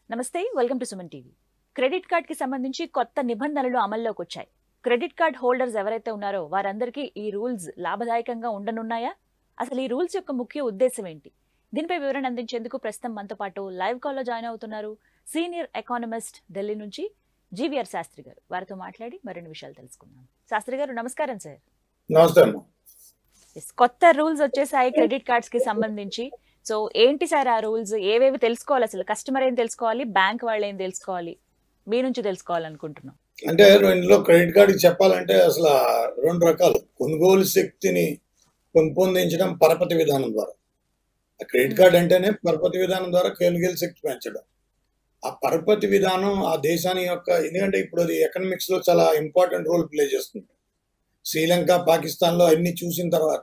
నమస్తే welcome to Suman TV credit card కి సంబంధించి కొత్త నిబంధనలు అమల్లోకి వచ్చాయి క్రెడిట్ కార్డ్ హోల్డర్స్ ఎవరైతే ఉన్నారో వారందరికీ ఈ రూల్స్ లాభదాయకంగా ఉండనున్నాయా అసలు ఈ రూల్స్ యొక్క ముఖ్య ఉద్దేశం ఏంటి దీనిపై వివరణ అందించేందుకు ప్రస్తుతం మనతో పాటు లైవ్ కాల్లో జాయిన్ అవుతున్నారు సీనియర్ ఎకానమిస్ట్ ఢిల్లీ నుంచి జీవీఆర్ శాస్త్రి గారు వారితో మాట్లాడి మరిన్ని విషయాలు తెలుసుకుందాం శాస్త్రి గారు నమస్కారం సార్ నమస్తే అమ్మా Yes, కొత్త రూల్స్ వచ్చేసాయి క్రెడిట్ కార్డ్స్ కి సంబంధించి సో ఏంటి సార్ ఆ రూల్స్ ఏవేవి తెలుసుకోవాలి అసలు కస్టమర్ ఏం తెలుసుకోవాలి బ్యాంక్ వాళ్ళు ఏం తెలుసుకోవాలి మీ నుంచి తెలుసుకోవాలనుకుంటున్నాం అంటే ఇందులో క్రెడిట్ కార్డు చెప్పాలంటే అసలు ఆ రెండు రకాలు కొనుగోలు శక్తిని పెంపొందించడం పరపతి విధానం ద్వారా ఆ క్రెడిట్ కార్డు అంటేనే పరపతి విధానం ద్వారా కొనుగోలు శక్తి పెంచడం ఆ పరపతి విధానం ఆ దేశాన్ని యొక్క ఎందుకంటే ఇప్పుడు అది ఎకనామిక్స్ లో చాలా ఇంపార్టెంట్ రోల్ ప్లే చేస్తుంది శ్రీలంక పాకిస్తాన్ లో అన్ని చూసిన తర్వాత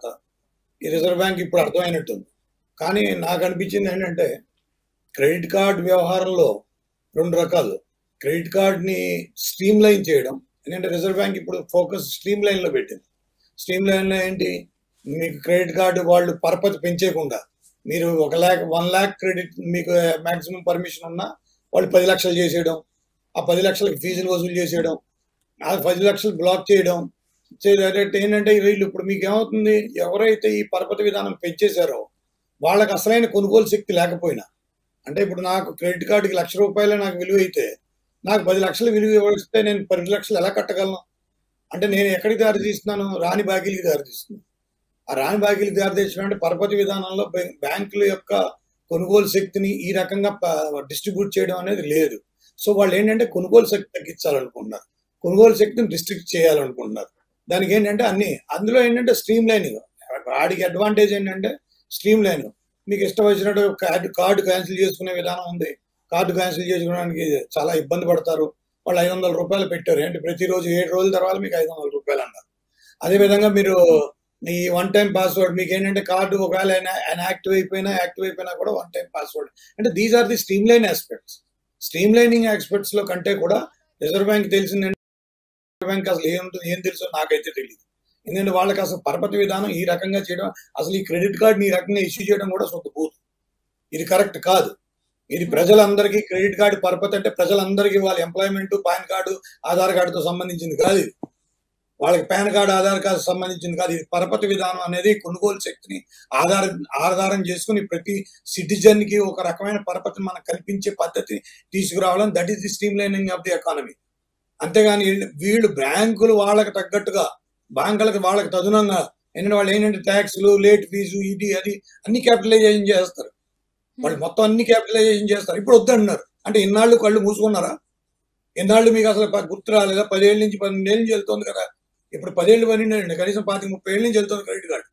ఈ రిజర్వ్ బ్యాంక్ ఇప్పుడు అర్థమైనట్టుంది కానీ నాకు అనిపించింది ఏంటంటే క్రెడిట్ కార్డ్ వ్యవహారంలో రెండు రకాలు క్రెడిట్ కార్డ్ని స్ట్రీమ్ లైన్ చేయడం ఎందుకంటే రిజర్వ్ బ్యాంక్ ఇప్పుడు ఫోకస్ స్ట్రీమ్ లైన్లో పెట్టింది స్ట్రీమ్ లైన్లో ఏంటి మీకు క్రెడిట్ కార్డు వాళ్ళు పరపతి పెంచేయకుండా మీరు ఒక ల్యాక్ వన్ ల్యాక్ క్రెడిట్ మీకు మాక్సిమం పర్మిషన్ ఉన్నా వాళ్ళు పది లక్షలు చేసేయడం ఆ పది లక్షలకి ఫీజులు వసూలు చేసేయడం ఆ పది లక్షలు బ్లాక్ చేయడం చేయడం ఏంటంటే వీళ్ళు ఇప్పుడు మీకు ఏమవుతుంది ఎవరైతే ఈ పరపతి విధానం పెంచేశారో వాళ్ళకి అసలైన కొనుగోలు శక్తి లేకపోయినా అంటే ఇప్పుడు నాకు క్రెడిట్ కార్డుకి లక్ష రూపాయలే నాకు విలువ అయితే నాకు పది లక్షలు విలువ ఇవ్వస్తే నేను పది లక్షలు ఎలా కట్టగలను అంటే నేను ఎక్కడికి దారి తీస్తున్నాను రాని బాకీలకి దారి తీస్తున్నాను ఆ రాని బాకీలకి దారి తీసిన అంటే పరపతి విధానంలో బ్యా- బ్యాంకుల యొక్క కొనుగోలు శక్తిని ఈ రకంగా డిస్ట్రిబ్యూట్ చేయడం అనేది లేదు సో వాళ్ళు ఏంటంటే కొనుగోలు శక్తి తగ్గించాలనుకుంటున్నారు కొనుగోలు శక్తిని డిస్ట్రిక్ట్ చేయాలనుకుంటున్నారు దానికి ఏంటంటే అన్ని అందులో ఏంటంటే స్ట్రీమ్ లైనింగ్ వాడికి అడ్వాంటేజ్ ఏంటంటే స్ట్రీమ్ లైన్ మీకు ఇష్టం వచ్చినట్టు కార్డు కార్డు క్యాన్సిల్ చేసుకునే విధానం ఉంది కార్డు క్యాన్సిల్ చేసుకోవడానికి చాలా ఇబ్బంది పడతారు వాళ్ళు ఐదు వందల రూపాయలు పెట్టారు ఏంటి ప్రతిరోజు ఏడు రోజుల తర్వాత మీకు ఐదు వందల రూపాయలు అన్నారు అదేవిధంగా మీరు ఈ వన్ టైం పాస్వర్డ్ మీకు ఏంటంటే కార్డు ఒకవేళ ఆయన యాక్టివ్ అయిపోయినా యాక్టివ్ అయిపోయినా కూడా వన్ టైం పాస్వర్డ్ అంటే these are the streamline aspects streamlining aspects లో కంటే కూడా రిజర్వ్ బ్యాంక్ తెలిసింది రిజర్వ్ బ్యాంక్ అసలు ఏముంటుంది ఏం తెలుసో నాకైతే తెలియదు ఎందుకంటే వాళ్ళకి అసలు పరపతి విధానం ఈ రకంగా చేయడం అసలు ఈ క్రెడిట్ కార్డ్ ఈ రకంగా ఇష్యూ చేయడం కూడా సొంత బూత్ ఇది కరెక్ట్ కాదు ఇది ప్రజలందరికీ క్రెడిట్ కార్డు పరపతి అంటే ప్రజలందరికీ వాళ్ళ ఎంప్లాయ్మెంట్ పాన్ కార్డు ఆధార్ కార్డుతో సంబంధించింది కాదు ఇది వాళ్ళకి పాన్ కార్డు ఆధార్ కార్డు సంబంధించింది కాదు ఇది పరపతి విధానం అనేది కొనుగోలు శక్తిని ఆధార ఆధారం చేసుకుని ప్రతి సిటిజన్ కి ఒక రకమైన పరపతిని మనకు కల్పించే పద్ధతి తీసుకురావడం that is the streamlining of the economy అంతేగాని వీళ్ళు- వీళ్ళు బ్యాంకులు వాళ్ళకి తగ్గట్టుగా బ్యాంకులకు వాళ్ళకి తదునంగా ఏంటంటే వాళ్ళు ఏంటంటే ట్యాక్స్లు లేట్ ఫీజు ఇది అది అన్ని క్యాపిటలైజేషన్ చేస్తారు వాళ్ళు మొత్తం అన్ని క్యాపిటలైజేషన్ చేస్తారు ఇప్పుడు వద్దంటున్నారు అంటే ఇన్నాళ్ళు కళ్ళు మూసుకున్నారా ఇన్నాళ్ళు మీకు అసలు ప- గుర్తు రాలేదా పదేళ్ళ నుంచి పన్నెండేళ్ళ నుంచి వెళ్తుంది కదా ఇప్పుడు పదేళ్ళు పన్నెండు కనీసం పాతిక ముప్పై ఏళ్ళ నుంచి వెళ్తుంది క్రెడిట్ కార్డు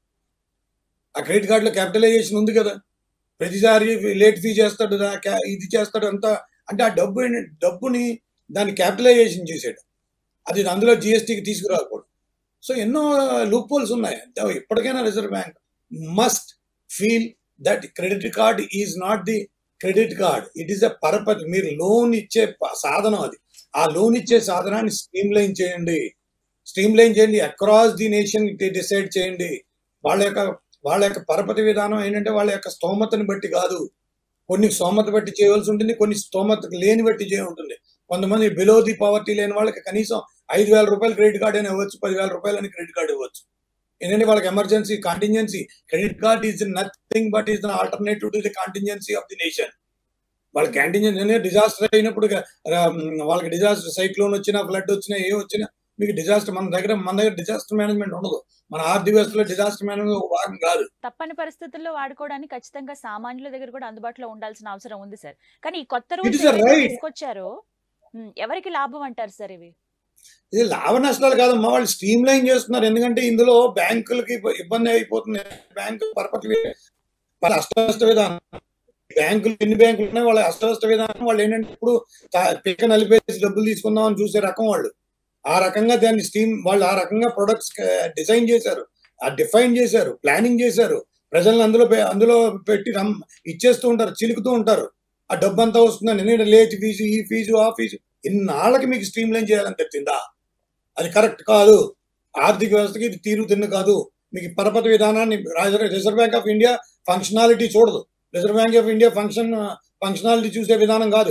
ఆ క్రెడిట్ కార్డులో క్యాపిటలైజేషన్ ఉంది కదా ప్రతిసారి లేట్ ఫీ చేస్తాడు దా- క్యా- ఇది చేస్తాడు అంతా అంటే ఆ డబ్బు ఏంటి- డబ్బుని దాన్ని క్యాపిటలైజేషన్ చేసాడు అది అందులో జిఎస్టీకి తీసుకురాకూడదు సో ఎన్నో లూప్ హోల్స్ ఉన్నాయి ద- ఇప్పటికైనా reserve bank must feel that credit card is not the credit card it is a పరపతి మీరు లోన్ ఇచ్చే ప- సాధనం అది ఆ లోన్ ఇచ్చే సాధనాన్ని స్ట్రీమ్ లైన్ చేయండి స్ట్రీమ్ లైన్ చేయండి అక్రాస్ ది నేషన్ డిసైడ్ చేయండి వాళ్ళ యొక్క వాళ్ళ యొక్క పరపతి విధానం ఏంటంటే వాళ్ళ యొక్క స్తోమతని బట్టి కాదు కొన్ని స్తోమత బట్టి చేయవలసి ఉంటుంది కొన్ని స్తోమత లేని బట్టి చేయ ఉంటుంది కొంతమంది బిలో ది పవర్టీ లేని వాళ్ళకి కనీసం ఐదు వేల రూపాయలు క్రెడిట్ కార్డ్ అయినా ఇవ్వచ్చు పదివేల రూపాయలు అని క్రెడిట్ కార్డు ఇవ్వచ్చు ఎందుకంటే వాళ్ళకి emergency contingency credit card is nothing but is the alternative to the contingency of the nation వాళ్ళ కాంటింజెన్సీ డిజాస్టర్ అయినప్పుడు ఆ, వాళ్ళకి డిజాస్టర్ సైక్లోన్ వచ్చినా ఫ్లడ్ వచ్చినా ఏ వచ్చినా మీకు డిజాస్టర్ మన దగ్గర మన దగ్గర డిజాస్టర్ మేనేజ్మెంట్ ఉండదు మన ఆర్థిక వ్యవస్థలో డిజాస్టర్ మేనేజ్మెంట్ ఒక భాగం కాదు తప్పని పరిస్థితుల్లో వాడుకోవడానికి ఖచ్చితంగా సామాన్యుల దగ్గర కూడా అందుబాటులో ఉండాల్సిన అవసరం ఉంది సార్ కానీ ఈ కొత్త It is rules a right. తీసుకొచ్చారో ఉమ్, ఎవరికి లాభం అంటారు సార్ ఇవి ఇది లాభ నష్టాలు కాదమ్మా వాళ్ళు స్ట్రీమ్ లైన్ చేస్తున్నారు ఎందుకంటే ఇందులో బ్యాంకులకి ఇబ్బ- ఇబ్బంది అయిపోతుంది బ్యాంకు పరపతి వి- వాళ్ళ అష్టవ్యస్త విధానం బ్యాంకులు ఎన్ని బ్యాంకులు ఉన్నాయి వాళ్ళ అష్టవ్యస్త విధానం వాళ్ళు ఏంటంటే ఇప్పుడు తా- పిక్క నలిపేసి డబ్బులు తీసుకుందాం అని చూసే రకం వాళ్ళు ఆ రకంగా దాన్ని స్ట్రీమ్ వాళ్ళు ఆ రకంగా ప్రొడక్ట్స్ డిజైన్ చేశారు ఆ డిఫైన్ చేశారు ప్లానింగ్ చేశారు ప్రజలను అందులో పె- అందులో పెట్టి రమ్ ఇచ్చేస్తూ ఉంటారు చిలుకుతూ ఉంటారు ఆ డబ్బు అంతా వస్తుందని ఎందుకంటే లేట్ ఫీజు ఈ ఫీజు ఆ ఫీజు ఇన్నాళ్ళకి మీకు స్ట్రీమ్ లైన్ చేయాలని తెచ్చిందా అది కరెక్ట్ కాదు ఆర్థిక వ్యవస్థకి ఇది తీరు తిన్ను కాదు మీకు ఈ పరపతి విధానాన్ని రాజ- reserve bank of India functionality చూడదు reserve bank of India function functionality చూసే విధానం కాదు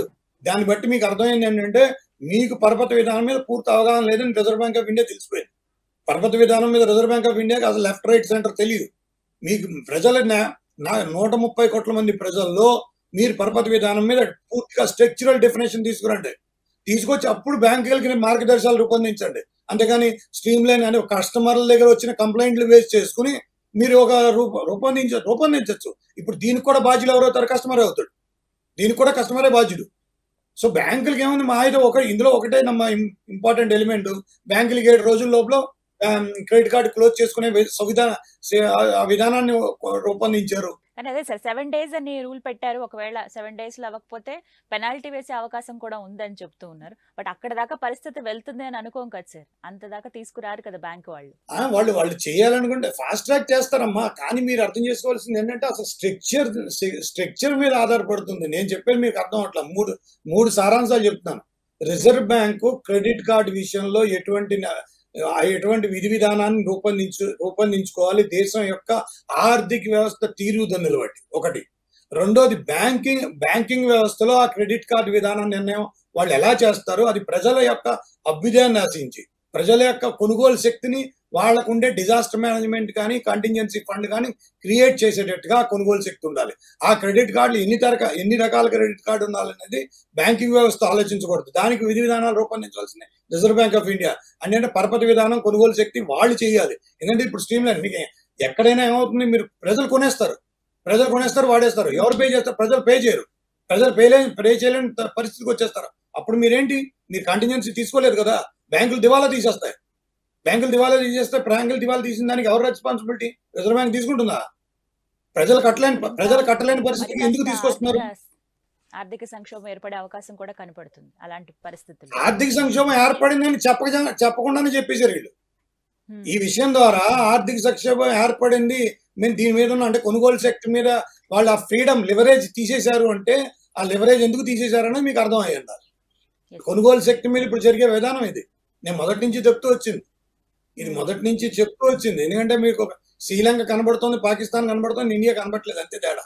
దాన్ని బట్టి మీకు అర్థమైంది ఏంటంటే మీకు పరపతి విధానం మీద పూర్తి అవగాహన లేదని రిజర్వ్ బ్యాంక్ ఆఫ్ ఇండియా తెలిసిపోయింది పరపతి విధానం మీద రిజర్వ్ బ్యాంక్ ఆఫ్ ఇండియాకి అసలు లెఫ్ట్ రైట్ సెంటర్ తెలియదు మీకు ప్రజల నా- నా నూట ముప్పై కోట్ల మంది ప్రజల్లో మీరు పరపతి విధానం మీద పూర్తిగా స్ట్రక్చరల్ డెఫినేషన్ తీసుకురండి తీసుకొచ్చి అప్పుడు బ్యాంకులకి మార్గదర్శకాలు రూపొందించండి అంతేగాని స్ట్రీమ్ లైన్ అని కస్టమర్ల దగ్గర వచ్చిన కంప్లైంట్లు వేస్ట్ చేసుకుని మీరు ఒక రూప రూపొందించ రూపొందించవచ్చు ఇప్పుడు దీనికి కూడా బాధ్యులు ఎవరవుతారు కస్టమర్ అవుతాడు దీనికి కూడా కస్టమరే బాధ్యుడు సో బ్యాంకులకి ఏముంది మా అయితే ఒక ఇందులో ఒకటే నమ్మ ఇంపార్టెంట్ ఎలిమెంట్ బ్యాంకులకి ఏడు రోజుల లోపల క్రెడిట్ కార్డు క్లోజ్ చేసుకునే వి- సువిధా సే- ఆ- ఆ విధానాన్ని రూపొందించారు కానీ అదే సార్ సెవెన్ డేస్ అని రూల్ పెట్టారు ఒకవేళ సెవెన్ డేస్ లో అవ్వకపోతే పెనాల్టీ వేసే అవకాశం కూడా ఉందని చెప్తూ ఉన్నారు బట్ అక్కడ దాకా పరిస్థితి వెళ్తుంది అని అనుకోం కదా సార్ అంత దాకా తీసుకురారు కదా బ్యాంక్ వాళ్ళు ఆ, వాళ్ళు వాళ్ళు చేయాలనుకుంటే ఫాస్ట్ ట్రాక్ చేస్తారమ్మా కానీ మీరు అర్థం చేసుకోవాల్సింది ఏంటంటే అసలు స్ట్రక్చర్ స్ట్రక్చర్ మీద ఆధారపడుతుంది నేను చెప్పేది మీకు అర్థం అవట్లా మూడు మూడు సారాంశాలు చెప్తున్నాను రిజర్వ్ బ్యాంకు క్రెడిట్ కార్డు విషయంలో ఎటువంటి న- ఆ ఎటువంటి విధి విధానాన్ని రూపొందించు రూపొందించుకోవాలి దేశం యొక్క ఆర్థిక వ్యవస్థ తీరుదన్నులు బట్టి ఒకటి రెండోది బ్యాంకింగ్ బ్యాంకింగ్ వ్యవస్థలో ఆ క్రెడిట్ కార్డు విధానం నిర్ణయం వాళ్ళు ఎలా చేస్తారు అది ప్రజల యొక్క అభ్యుదయాన్ని ఆశించి ప్రజల యొక్క కొనుగోలు శక్తిని వాళ్ళకు ఉండే డిజాస్టర్ మేనేజ్మెంట్ కానీ కంటింజెన్సీ ఫండ్ కానీ క్రియేట్ చేసేటట్టుగా ఆ కొనుగోలు శక్తి ఉండాలి ఆ క్రెడిట్ కార్డులు ఎన్ని తరక ఎన్ని రకాల క్రెడిట్ కార్డు ఉండాలనేది బ్యాంకింగ్ వ్యవస్థ ఆలోచించకూడదు దానికి విధి విధానాలు రూపొందించాల్సింది రిజర్వ్ బ్యాంక్ ఆఫ్ ఇండియా అంటే పరపతి విధానం కొనుగోలు శక్తి వాళ్ళు చేయాలి ఎందుకంటే ఇప్పుడు స్ట్రీమ్ లైన్ మీకు ఎక్కడైనా ఏమవుతుంది మీరు ప్రజలు కొనేస్తారు ప్రజలు కొనేస్తారు వాడేస్తారు ఎవరు పే చేస్తారు ప్రజలు పే చేయరు ప్రజలు పే లేని పే చేయలేని త- పరిస్థితికి వచ్చేస్తారు అప్పుడు మీరేంటి మీరు కంటిన్యూన్సీ తీసుకోలేదు కదా బ్యాంకులు దివాలా తీసేస్తాయి బ్యాంకులు దివాలా తీసేస్తే బ్యాంకులు దివాలా తీసిన దానికి ఎవరు రెస్పాన్సిబిలిటీ రిజర్వ్ బ్యాంక్ తీసుకుంటుందా ప్రజలు కట్టలేని ప్రజలు కట్టలేని మరి పరిస్థితికి ఎందుకు కాస్త తీసుకొస్తున్నారు ఆర్థిక- ఆర్థిక సంక్షోభం ఏర్పడే అవకాశం కూడా కనపడుతుంది అలాంటి పరిస్థితుల్లో ఆర్థిక సంక్షోభం ఏర్పడిందని చెప్పక చెప్పకుండానే చెప్పేశారు వీళ్ళు హ్మ్. ఈ విషయం ద్వారా ఆర్థిక సంక్షోభం ఏర్పడింది మేము దీని మీద ఉన్న అంటే కొనుగోలు శక్తి మీద వాళ్ళ ఫ్రీడమ్ లివరేజ్ తీసేశారు అంటే ఆ లివరేజ్ ఎందుకు తీసేశారని మీకు అర్థం అయ్యి ఉండాలి Yes. కొనుగోలు శక్తి మీద ఇప్పుడు జరిగే విధానం ఇది నేను మొదటి నుంచి చెప్తూ వచ్చింది ఇది మొదటి నుంచి చెప్తూ వచ్చింది ఎందుకంటే మీకు ఒక శ్రీలంక కనబడుతోంది పాకిస్తాన్ కనబడుతోంది ఇండియా కనబడట్లేదు అంతే తేడా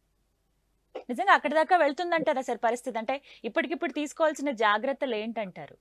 నిజంగా అక్కడి దాకా వెళ్తుందంటారా సార్ పరిస్థితి అంటే ఇప్పటికిప్పుడు తీసుకోవాల్సిన జాగ్రత్తలు ఏంటంటారు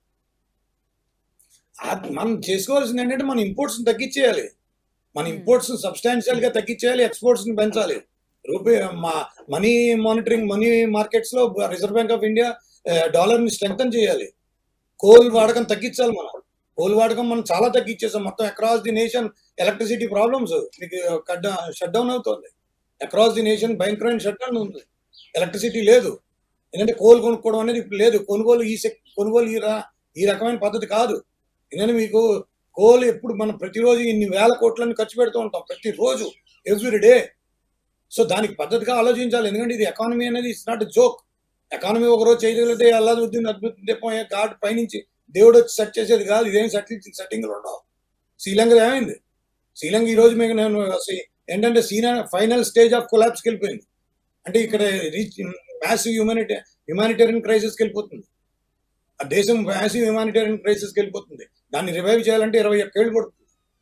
ఆ- మనం చేసుకోవాల్సింది ఏంటంటే మన ఇంపోర్ట్స్ తగ్గించేయాలి మన Hmm. ఇంపోర్ట్స్ సబ్స్టాన్షియల్ గా తగ్గించేయాలి ఎక్స్పోర్ట్స్ ని పెంచాలి రూపీ మా మనీ మానిటరింగ్ మనీ మార్కెట్స్ లో reserve bank of India dollar ని స్ట్రెంగ్తన్ చేయాలి కోల్ వాడకం తగ్గించాలి మనం కోల్ వాడకం మనం చాలా తగ్గించేసాం మొత్తం across the nation electricity problems మీకు షట్ డౌన్ అవుతుంది అక్రాస్ ది నేషన్ భయంకరమైన షట్ డౌన్ ఉంది ఎలక్ట్రిసిటీ లేదు ఎందుకంటే కోల్ కొనుక్కోవడం అనేది ఇప్పుడు లేదు కొనుగోలు ఈ శక్- కొనుగోలు ఈ రా- ఈ రకమైన పద్ధతి కాదు ఎందుకంటే మీకు కోల్ ఎప్పుడు మనం ప్రతిరోజు ఇన్ని వేల కోట్లను ఖర్చు పెడుతూ ఉంటాం ప్రతిరోజు ఎవ్రీ డే సో దానికి పద్ధతిగా ఆలోచించాలి ఎందుకంటే ఇది ఎకానమీ అనేది ఇట్స్ నాట్ జోక్ ఎకానమీ ఒక రోజు చేయగలిగితే అల్లా వద్దు అద్భుతం తెప్ప గాడ్ పైనుంచి దేవుడు వచ్చి సెట్ చేసేది కాదు ఇదేం సెటిల్ సెట్టింగ్లు ఉండవు శ్రీలంక ఏమైంది శ్రీలంక ఈ రోజు మీకు నేను అసలు ఏంటంటే సీనా ఫైనల్ స్టేజ్ ఆఫ్ కొలాప్స్కి వెళ్ళిపోయింది అంటే ఇక్కడ రీచ్ మ్యాసివ్ హ్యూమానిటీ హ్యుమానిటేరియన్ క్రైసిస్కి వెళ్ళిపోతుంది ఆ దేశం మ్యాసివ్ హ్యుమానిటేరియన్ క్రైసిస్కి వెళ్ళిపోతుంది దాన్ని రివైవ్ చేయాలంటే ఇరవై ఒక్కేళ్ళు పడుతుంది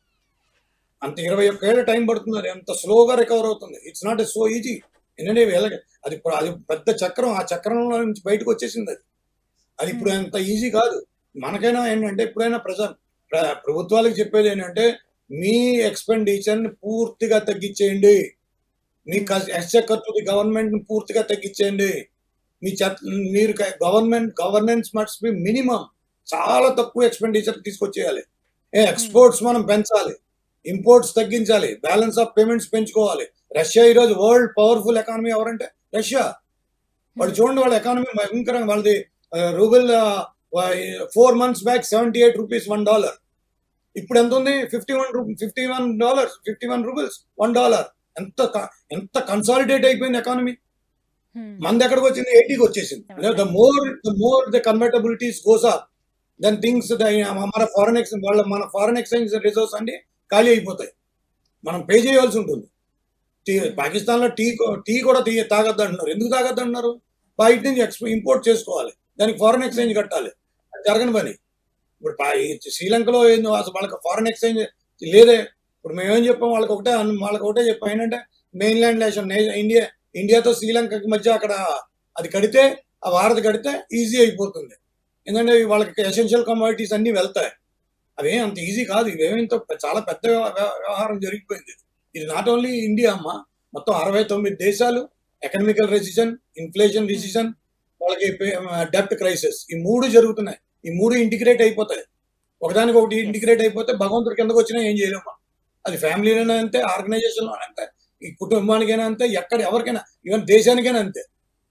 అంత ఇరవై ఒక్కేళ్ళ టైం పడుతుంది అది అంత స్లోగా రికవర్ అవుతుంది ఇట్స్ నాట్ సో ఈజీ ఎందుకంటే వీళ్ళకి అది ఇప్పుడు అది పెద్ద చక్రం ఆ చక్రంలో నుంచి బయటకు వచ్చేసింది అది అది ఇప్పుడు అంత ఈజీ కాదు మనకైనా ఏంటంటే ఎప్పుడైనా ప్రజ ప్ర- ప్రభుత్వాలకు చెప్పేది ఏంటంటే మీ ఎక్స్పెండిచర్ ని పూర్తిగా తగ్గించేయండి మీ ఎక్స్ట్రా ఖర్చు గవర్నమెంట్ ని పూర్తిగా తగ్గించేయండి మీ చెత్త మీరు గవర్నమెంట్ గవర్నెన్స్ మట్స్ బి మినిమం చాలా తక్కువ ఎక్స్పెండిచర్ తీసుకొచ్చేయాలి ఏ ఎక్స్పోర్ట్స్ మనం పెంచాలి ఇంపోర్ట్స్ తగ్గించాలి బ్యాలెన్స్ ఆఫ్ పేమెంట్స్ పెంచుకోవాలి రష్యా ఈ రోజు వరల్డ్ పవర్ఫుల్ ఎకానమీ ఎవరంటే రష్యా వాడు చూడండి వాళ్ళ ఎకానమీ భయంకరంగా వాళ్ళది rouble four months back seventy eight rupees one dollar ఇప్పుడు ఎంత ఉంది fifty one fifty one dollars fifty one rupees one dollar ఎంత క- ఎంత కన్సాలిడేట్ అయిపోయింది ఎకానమీ హ్మ్. మంది ఎక్కడికి వచ్చింది ఎయిటీకి వచ్చేసింది the more the more the convertibilities goes up then things మన ఫారెన్ ఎక్స్చేంజ్ వాళ్ళ మన ఫారెన్ ఎక్స్చేంజ్ రిజర్వ్స్ అన్ని ఖాళీ అయిపోతాయి మనం పే చేయాల్సి ఉంటుంది టీ పాకిస్తాన్ లో టీ కూ- టీ కూడా తీ తాగద్దు అంటున్నారు ఎందుకు తాగద్దు అంటున్నారు బయట నుంచి ఎక్స్పో ఇంపోర్ట్ చేసుకోవాలి దానికి ఫారెన్ ఎక్స్చేంజ్ కట్టాలి అది జరగని పని ఇప్పుడు పా- ఈ శ్రీలంకలో ఏందో అసలు వాళ్ళకి ఫారెన్ ఎక్స్చేంజ్ లేదే ఇప్పుడు మేమేం చెప్పాం వాళ్ళకి ఒకటే అన్- వాళ్ళకి ఒకటే చెప్పాం ఏంటంటే మెయిన్ ల్యాండ్ నేషన్ ఇండియా ఇండియాతో శ్రీలంకకి మధ్య అక్కడ అది కడితే ఆ వారధి కడితే ఈజీ అయిపోతుంది ఎందుకంటే వాళ్ళకి ఎసెన్షియల్ కమోడిటీస్ అన్ని వెళ్తాయి అవి అంత ఈజీ కాదు ఇవేమింత చాలా పెద్ద వ్యవ- వ్యవ- వ్యవహారం జరిగిపోయింది ఇది నాట్ ఓన్లీ ఇండియా అమ్మ మొత్తం అరవై తొమ్మిది దేశాలు ఎకనామికల్ రెసిషన్ ఇన్ఫ్లేషన్ రెసిషన్ వాళ్ళకి డెప్ట్ క్రైసిస్ ఈ మూడు జరుగుతున్నాయి ఈ మూడు ఇంటిగ్రేట్ అయిపోతాయి ఒకదానికి ఒకటి ఇంటిగ్రేట్ అయిపోతే భగవంతుడి కిందకు వచ్చినా ఏం చేయలేము మనం. అది ఫ్యామిలీలోనే అంతే ఆర్గనైజేషన్లో అంతే ఈ కుటుంబానికైనా అంతే ఎక్కడ ఎవరికైనా ఈవెన్ దేశానికైనా అంతే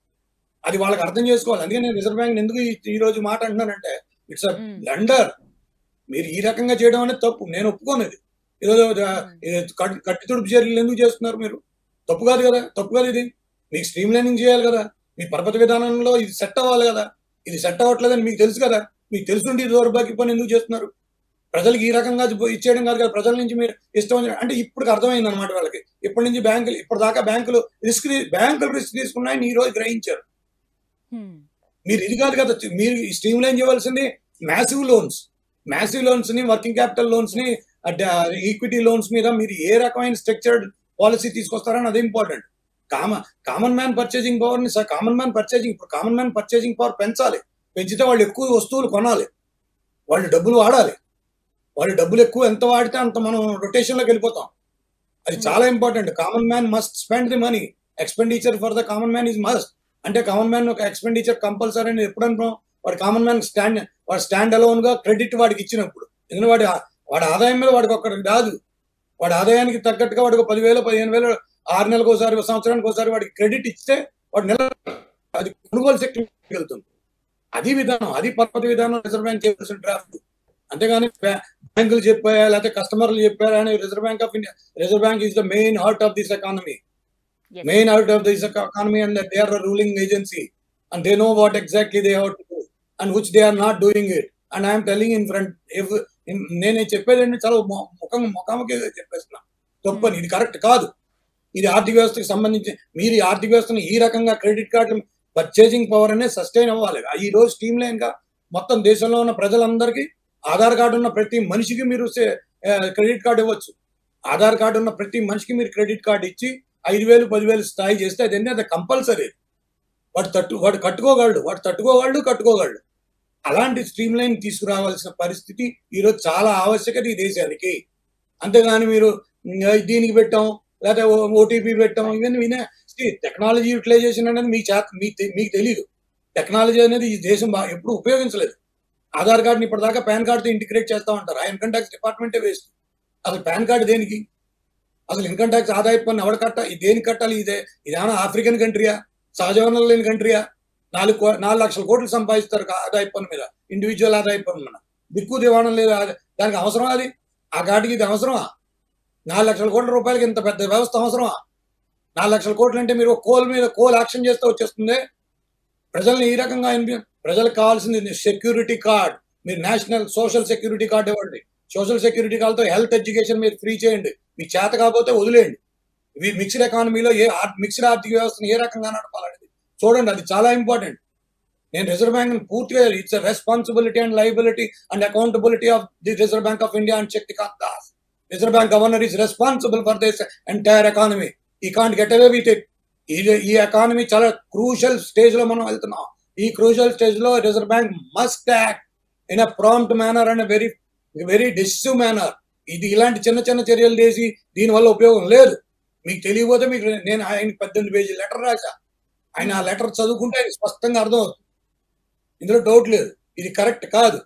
అది వాళ్ళకి అర్థం చేసుకోవాలి అందుకే నేను రిజర్వ్ బ్యాంక్ ఎందుకు ఈ- ఈ రోజు మాట అంటున్నానంటే ఇట్స్ అ Hmm. బ్లండర్ మీరు ఈ రకంగా చేయడం అనేది తప్పు నేను ఒప్పుకోనేది ఈరోజు ఆ, Hmm. ఇది కట్- కట్టి తుడుపు చర్యలు ఎందుకు చేస్తున్నారు మీరు తప్పు కాదు కదా తప్పు కాదు ఇది మీకు స్ట్రీమ్ లైనింగ్ చేయాలి కదా మీ పరపతి విధానంలో ఇది సెట్ అవ్వాలి కదా ఇది సెట్ అవ్వట్లేదని మీకు తెలుసు కదా మీకు తెలుసుండి ఇది దౌర్భాగ్య పని ఎందుకు చేస్తున్నారు ప్రజలకు ఈ రకంగా ఇచ్చి- ఇచ్చేయడం కాదు కదా ప్రజల నుంచి మీరు ఇష్టం వచ్చిన- అంటే ఇప్పుడు అర్థమైంది అనమాట వాళ్ళకి ఇప్పటి నుంచి బ్యాంకులు ఇప్పటిదాకా బ్యాంకులు రిస్క్ బ్యాంకులు రిస్క్ తీసుకున్నాయని ఈ రోజు గ్రహించారు హ్మ్. మీరు ఇది కాదు కదా మీరు స్ట్రీమ్ లైన్ చేయవలసింది మ్యాసివ్ లోన్స్ మ్యాసివ్ లోన్స్ ని వర్కింగ్ క్యాపిటల్ లోన్స్ ని ఈక్విటీ లోన్స్ మీద మీరు ఏ రకమైన స్ట్రక్చర్డ్ పాలసీ తీసుకొస్తారని అది ఇంపార్టెంట్ కామ కామన్ మ్యాన్ పర్చేసింగ్ పవర్ ని కామన్ మ్యాన్ పర్చేసింగ్ ఇప్పుడు కామన్ మ్యాన్ పర్చేసింగ్ పవర్ పెంచాలి పెంచితే వాళ్ళు ఎక్కువ వస్తువులు కొనాలి వాళ్ళు డబ్బులు వాడాలి వాళ్ళు డబ్బులు ఎక్కువ ఎంత వాడితే అంత మనం రొటేషన్ లోకి వెళ్ళిపోతాం అది చాలా important common man must spend the money expenditure for the common man is must అంటే కామన్ మ్యాన్ ఒక ఎక్స్పెండిచర్ కంపల్సరీ అని ఎప్పుడు అనుకున్నాం వాడు కామన్ మ్యాన్ స్టాండ్ వాడు స్టాండ్ అలోన్ గా క్రెడిట్ వాడికి ఇచ్చినప్పుడు ఎందుకంటే వాడి వాడి ఆదాయం మీద వాడికి ఒక్కడికి రాదు వాడి ఆదాయానికి తగ్గట్టుగా వాడికి పదివేలు పదిహేను వేలు ఆరు నెలలకు ఒకసారి ఒక సంవత్సరానికి ఒకసారి వాడికి క్రెడిట్ ఇస్తే వాడు నెల అది కొనుగోలు శక్తి వెళ్తుంది అది విధానం అది పద్ధతి విధానం రిజర్వ్ బ్యాంక్ చేయవలసిన డ్రాఫ్ట్ అంతేగాని బ్యా- బ్యాంకులు చెప్పాయా లేకపోతే కస్టమర్లు చెప్పారా అని reserve bank of India reserve bank is the main heart of this economy Yes. main out of this economy and that they are a ruling agency and they know what exactly they have to do and which they are not doing it and I am telling in front if in- నేను చెప్పేది ఏంటి చాలా మొ- ముఖం ముఖాముఖి చెప్పేస్తున్నా తప్పని ఇది correct కాదు ఇది ఆర్థిక వ్యవస్థకు సంబంధించి మీరు ఈ ఆర్థిక వ్యవస్థను ఈ రకంగా క్రెడిట్ కార్డు పర్చేసింగ్ పవర్ అనేది సస్టైన్ అవ్వాలి ఈ రోజు స్ట్రీమ్ లైన్ గా మొత్తం దేశంలో ఉన్న ప్రజలందరికీ ఆధార్ కార్డు ఉన్న ప్రతి మనిషికి మీరు క్రెడిట్ కార్డు ఇవ్వచ్చు ఆధార్ కార్డు ఉన్న ప్రతి మనిషికి మీరు క్రెడిట్ కార్డు ఇచ్చి ఐదు వేలు పదివేలు స్థాయి చేస్తే అదన్నీ అది కంపల్సరీ వాడు తట్టు వాడు కట్టుకోగలడు వాడు తట్టుకోగలడు కట్టుకోగలడు అలాంటి స్ట్రీమ్ లైన్ తీసుకురావాల్సిన పరిస్థితి ఈరోజు చాలా ఆవశ్యకత ఈ దేశానికి అంతేగాని మీరు "ఉమ్, దీనికి పెట్టాం లేకపోతే ఓటీపీ పెట్టాం ఇవన్నీ వినే టెక్నాలజీ యూటిలైజేషన్ అనేది మీ చేత మీ తె- మీకు తెలియదు టెక్నాలజీ అనేది ఈ దేశం బా- ఎప్పుడు ఉపయోగించలేదు ఆధార్ కార్డుని ఇప్పటిదాకా పాన్ కార్డుతో ఇంటిగ్రేట్ చేస్తా ఉంటారు ఆ ఇన్కమ్ ట్యాక్స్ డిపార్ట్మెంటే వేస్ట్ అసలు పాన్ కార్డు దేనికి అసలు ఇన్కమ్ ట్యాక్స్ ఆదాయ పన్ను ఎవడు కట్ట ఇది దేనికి కట్టాలి ఇదే ఇదేమన్నా ఆఫ్రికన్ కంట్రీయా సహజ వనరులు లేని కంట్రీయా నాలుగు కో- నాలుగు లక్షల కోట్లు సంపాదిస్తారు కా- ఆదాయ పన్ను మీద ఇండివిజువల్ ఆదాయ పన్ను మీద దిక్కు దివాణం లేదు ఆదా- దానికి అవసరం అది ఆ ఘాటికి ఇది అవసరమా నాలుగు లక్షల కోట్ల రూపాయలకి ఇంత పెద్ద వ్యవస్థ అవసరమా నాలుగు లక్షల కోట్లు అంటే మీరు కోల్ మీద కోల్ యాక్షన్ చేస్తే వచ్చేస్తుంది ప్రజల్ని ఈ రకంగా ఇన్వి- ప్రజలకు కావాల్సింది సెక్యూరిటీ కార్డ్ మీరు నేషనల్ సోషల్ సెక్యూరిటీ కార్డ్ ఇవ్వండి సోషల్ సెక్యూరిటీ కార్డుతో హెల్త్ ఎడ్యుకేషన్ మీరు ఫ్రీ చేయండి మీకు చేత కాకపోతే వదిలేయండి ఇవి మిక్స్డ్ ఎకానమీలో ఏ మిక్స్డ్ ఆర్థిక వ్యవస్థను ఏ రకంగా నడపాలనేది చూడండి అది చాలా ఇంపార్టెంట్ నేను రిజర్వ్ బ్యాంక్ పూర్తిగా it's responsibility and liability and accountability of the reserve bank of India and Shaktikanta Das reserve bank governor is responsible for this entire economy he can't get away with it ఈ economy చాలా crucial stage లో మనం వెళ్తున్నాం ఈ crucial stage లో reserve bank must act in a prompt manner and very very decisive manner ఇది ఇలాంటి చిన్న చిన్న చర్యలు చేసి దీని వల్ల ఉపయోగం లేదు మీకు తెలియకపోతే మీకు నేను ఆయన పద్దెనిమిది పేజీ లెటర్ రాసా ఆయన ఆ లెటర్ చదువుకుంటే ఆయనకి స్పష్టంగా అర్థం అవుతుంది ఇందులో డౌట్ లేదు ఇది కరెక్ట్ కాదు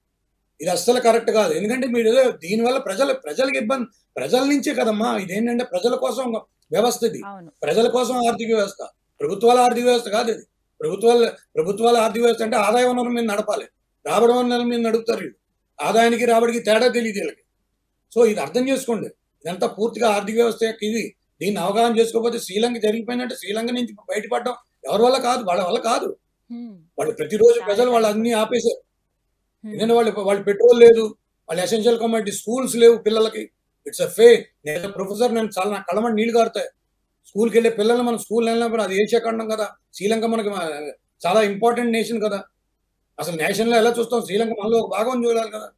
ఇది అస్సలు కరెక్ట్ కాదు ఎందుకంటే మీరు ఏదో దీనివల్ల ప్రజల ప్రజలకు ఇబ్బంది ప్రజల నుంచే కదమ్మా ఇదేంటంటే ప్రజల కోసం ఒక వ్యవస్థ ఇది అవును ప్రజల కోసం ఆర్థిక వ్యవస్థ ప్రభుత్వాల ఆర్థిక వ్యవస్థ కాదు ఇది ప్రభుత్వాల ప్రభుత్వాల ఆర్థిక వ్యవస్థ అంటే ఆదాయ వనరుల మీద నడపాలి రాబడి వనరుల మీద నడుపుతారు వీళ్ళు ఆదాయానికి రాబడికి తేడా తెలియదు వీళ్ళకి సో ఇది అర్థం చేసుకోండి ఇదంతా పూర్తిగా ఆర్థిక వ్యవస్థ యొక్క ఇది దీన్ని అవగాహన చేసుకోకపోతే శ్రీలంక జరిగిపోయిందంటే శ్రీలంక నుంచి బయటపడడం ఎవరి వల్ల కాదు వాళ్ళ వల్ల కాదు హ్మ్. వాళ్ళు ప్రతిరోజు ప్రజలు వాళ్ళు అన్ని ఆపేశారు ఎందుకంటే వాళ్ళు వాళ్ళు పెట్రోల్ లేదు వాళ్ళ ఎసెన్షియల్ కమ్యూనిటీ స్కూల్స్ లేవు పిల్లలకి ఇట్స్ అ ఫే నేను ప్రొఫెసర్ నేను చాలా నా కళ్ళమని నీళ్లు కారుతాయి స్కూల్కి వెళ్ళే పిల్లలు మనం స్కూల్ వెళ్ళినప్పుడు అది ఏషియా ఖండం కదా శ్రీలంక మనకి మా- చాలా ఇంపార్టెంట్ నేషన్ కదా అసలు నేషన్లో ఎలా చూస్తాం శ్రీలంక మనలో ఒక భాగం చూడాలి కదా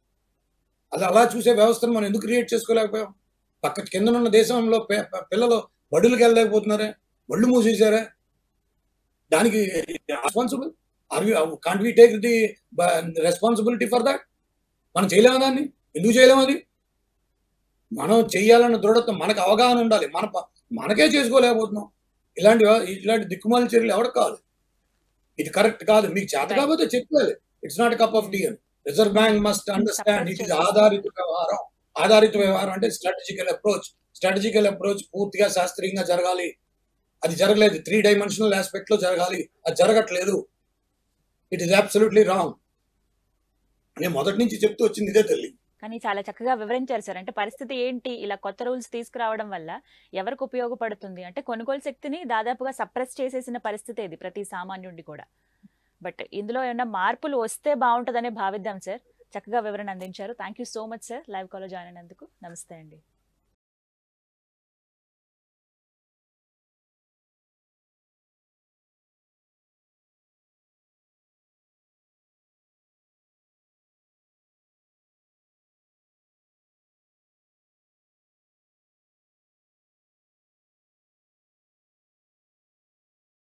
అది అలా చూసే వ్యవస్థను మనం ఎందుకు క్రియేట్ చేసుకోలేకపోయాం పక్క కిందనున్న దేశంలో పే- ప- పిల్లలు బడులకు వెళ్ళలేకపోతున్నారే బళ్ళు మూసేశారే దానికి responsible are can't we take the responsibility for that మనం చేయలేము దాన్ని ఎందుకు చేయలేము అది మనం చెయ్యాలన్న దృఢత్వం మనకు అవగాహన ఉండాలి మన ప- మనకే చేసుకోలేకపోతున్నాం ఇలాంటి ఇలాంటి దిక్కుమాల చర్యలు ఎవరికి కావాలి ఇది కరెక్ట్ కాదు మీకు చేత Right. కాకపోతే చెప్పాలి it's not cup of tea అని reserve bank must understand it is ఆధారిత వ్యవహారం ఆధారిత వ్యవహారం అంటే స్ట్రాటజికల్ అప్రోచ్ స్ట్రాటజికల్ అప్రోచ్ పూర్తిగా శాస్త్రీయంగా జరగాలి అది జరగలేదు త్రీ డైమెన్షనల్ ఆస్పెక్ట్ లో జరగాలి అది జరగట్లేదు ఇట్ ఈస్ అబ్సల్యూట్లీ రాంగ్ నేను మొదటి నుంచి చెప్తూ వచ్చింది ఇదే తల్లి కానీ చాలా చక్కగా వివరించారు సార్ అంటే పరిస్థితి ఏంటి ఇలా కొత్త రూల్స్ తీసుకురావడం వల్ల ఎవరికి ఉపయోగపడుతుంది అంటే కొనుగోలు శక్తిని దాదాపుగా సప్రెస్ చేసేసిన పరిస్థితి ఇది ప్రతి సామాన్యుడి కూడా బట్ ఇందులో ఏమైనా మార్పులు వస్తే బాగుంటుందనే భావిద్దాం సార్ చక్కగా వివరణ అందించారు thank you so much sir live కాలో జాయిన్ అయినందుకు నమస్తే అండి